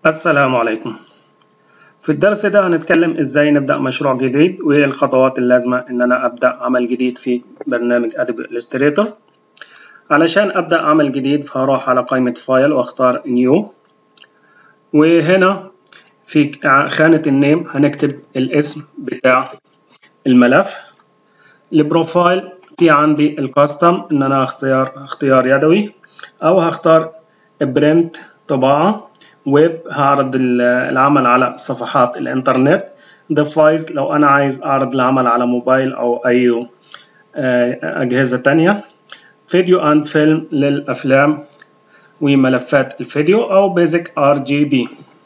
السلام عليكم في الدرس ده هنتكلم ازاي نبدأ مشروع جديد وايه الخطوات اللازمة ان انا ابدأ عمل جديد في برنامج ادوبي illustrator علشان ابدأ عمل جديد فهروح على قائمة فايل واختار نيو وهنا في خانة النيم هنكتب الاسم بتاع الملف البروفايل في عندي الكاستم ان انا اختيار اختيار يدوي او هختار برنت طباعة ويب هعرض العمل على صفحات الانترنت ديفايس لو انا عايز اعرض العمل على موبايل او اي اجهزة تانية فيديو اند فيلم للافلام وملفات الفيديو او بيزك ار جي بي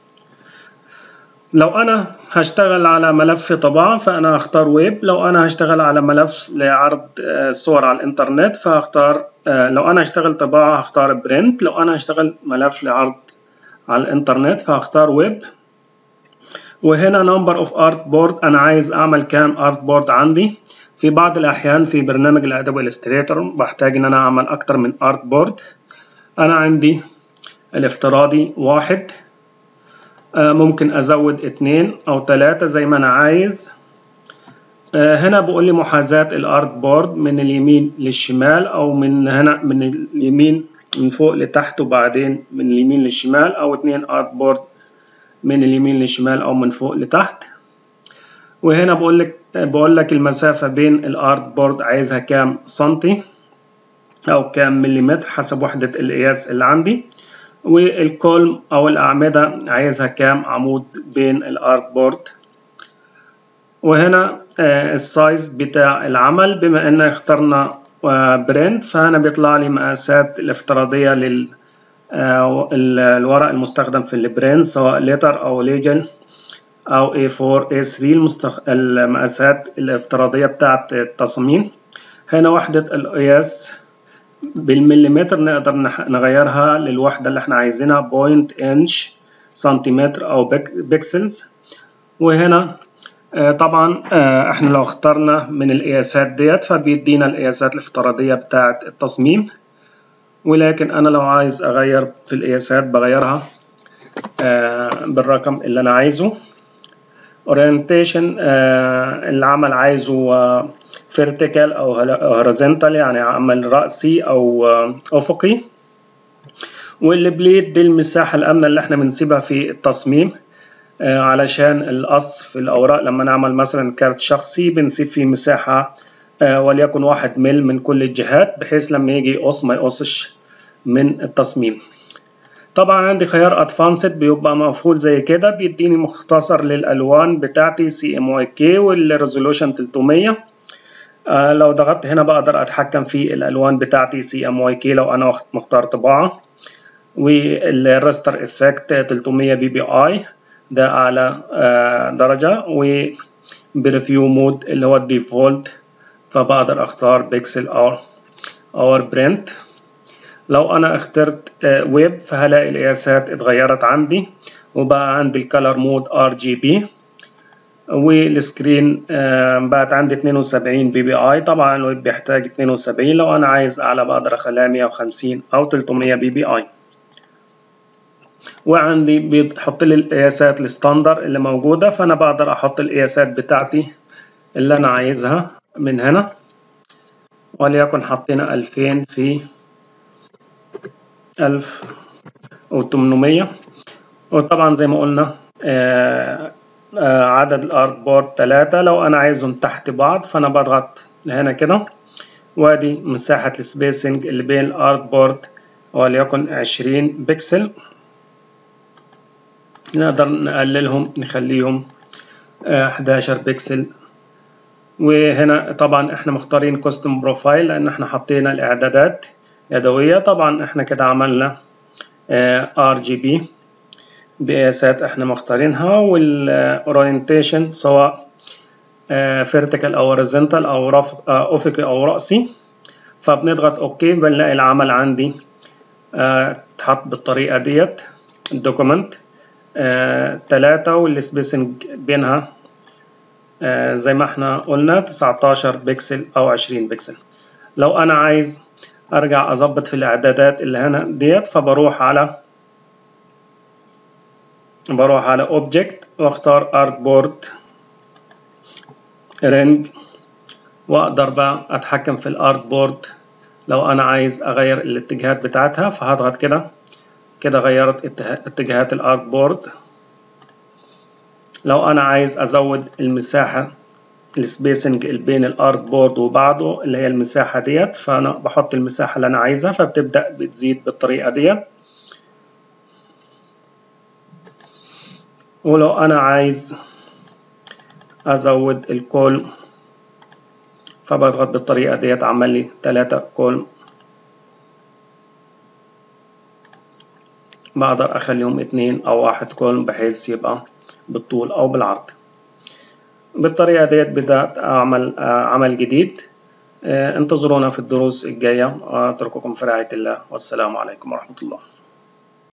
لو انا هشتغل على ملف طباعة فانا هختار ويب لو انا هشتغل على ملف لعرض الصور على الانترنت فهختار لو انا هشتغل طباعة هختار برنت لو انا هشتغل ملف لعرض على الانترنت فهختار ويب وهنا نمبر اوف ارت بورد انا عايز اعمل كام ارت بورد عندي في بعض الاحيان في برنامج الادوبي illustrator بحتاج ان انا اعمل اكتر من ارت بورد انا عندي الافتراضي واحد ممكن ازود اتنين او تلاتة زي ما انا عايز هنا بيقول لي محاذاة الارت بورد من اليمين للشمال او من هنا من اليمين من فوق لتحت وبعدين من اليمين للشمال او اتنين ارت بورد من اليمين للشمال او من فوق لتحت وهنا بقول لك بقول لك المسافة بين الارت بورد عايزها كام سنتي او كام مليمتر حسب وحدة القياس اللي عندي والكولم او الاعمدة عايزها كام عمود بين الارت بورد وهنا السايز بتاع العمل بما ان اخترنا برنت فهنا بيطلع لي مقاسات الافتراضية لل الورق المستخدم في البرنت سواء لتر أو ليجن أو A4 A3 المستخ... المقاسات الافتراضية بتاعة التصميم هنا وحدة القياس بالمليمتر نقدر نغيرها للوحدة اللي احنا عايزينها بوينت انش سنتيمتر أو بيكسلز وهنا طبعا احنا لو اخترنا من القياسات ديت فبيدينا القياسات الافتراضية بتاعة التصميم ولكن انا لو عايز اغير في القياسات بغيرها بالرقم اللي انا عايزه orientation العمل عايزه vertical او horizontal يعني عمل رأسي او افقي والبليد دي المساحة الامنة اللي احنا بنسيبها في التصميم علشان القص في الأوراق لما نعمل مثلا كارت شخصي بنسيب فيه مساحة وليكن واحد مل من كل الجهات بحيث لما يجي يقص ما يقصش من التصميم طبعا عندي خيار ادفانسد بيبقى مقفول زي كده بيديني مختصر للالوان بتاعتي سي ام واي كي والريزولوشن 300 آه لو ضغطت هنا بقدر اتحكم في الالوان بتاعتي سي ام واي كي لو انا مختار طباعه والريستر افكت 300 بي بي اي ده أعلى درجة وبريفيو مود اللي هو الديفولت فبقدر أختار بيكسل أو أو برنت لو أنا اخترت ويب فهلاقي القياسات اتغيرت عندي وبقى عندي الكالر مود ار جي بي والسكرين بقت عندي 72 بي بي اي طبعا الويب بيحتاج 72 لو انا عايز اعلى بقدر اخليها 150 او 300 بي بي اي وعندي بيحط لي القياسات الستاندر اللي موجودة فأنا بقدر أحط القياسات بتاعتي اللي أنا عايزها من هنا وليكن حطينا ألفين في ألف وتمنمية وطبعا زي ما قلنا آآ آآ عدد الارت بورد تلاتة لو أنا عايزهم تحت بعض فأنا بضغط هنا كده وادي مساحة السبيسنج اللي بين الارت بورد وليكن عشرين بكسل نقدر نقللهم نخليهم 11 بكسل وهنا طبعا احنا مختارين كوستم بروفايل لان احنا حطينا الاعدادات يدوية طبعا احنا كده عملنا ار جي بي بقياسات احنا مختارينها والاورينتيشن سواء فيرتيكال او هوريزونتال او رف افقي او راسي فبنضغط اوكي بنلاقي العمل عندي اتحط بالطريقة ديت الدوكيمنت آه، تلاتة والسبيسنج بينها آه، زي ما احنا قلنا 19 بكسل أو 20 بكسل لو أنا عايز أرجع أظبط في الإعدادات اللي هنا ديت فبروح على بروح على اوبجكت واختار ارك بورد رينج واقدر بقى اتحكم في الارك بورد لو انا عايز اغير الاتجاهات بتاعتها فهضغط كده كده غيرت اتجاهات الارك بورد لو انا عايز ازود المساحة السبيسنج بين الارك بورد وبعضه اللي هي المساحة ديت فانا بحط المساحة اللي انا عايزها فبتبدأ بتزيد بالطريقة ديت ولو انا عايز ازود الكول فبضغط بالطريقة ديت عمل لي تلاتة كول بقدر اخليهم اتنين او واحد كول بحيث يبقى بالطول او بالعرض بالطريقة ديت بدأت أعمل عمل جديد انتظرونا في الدروس الجاية أترككم في رعاية الله والسلام عليكم ورحمة الله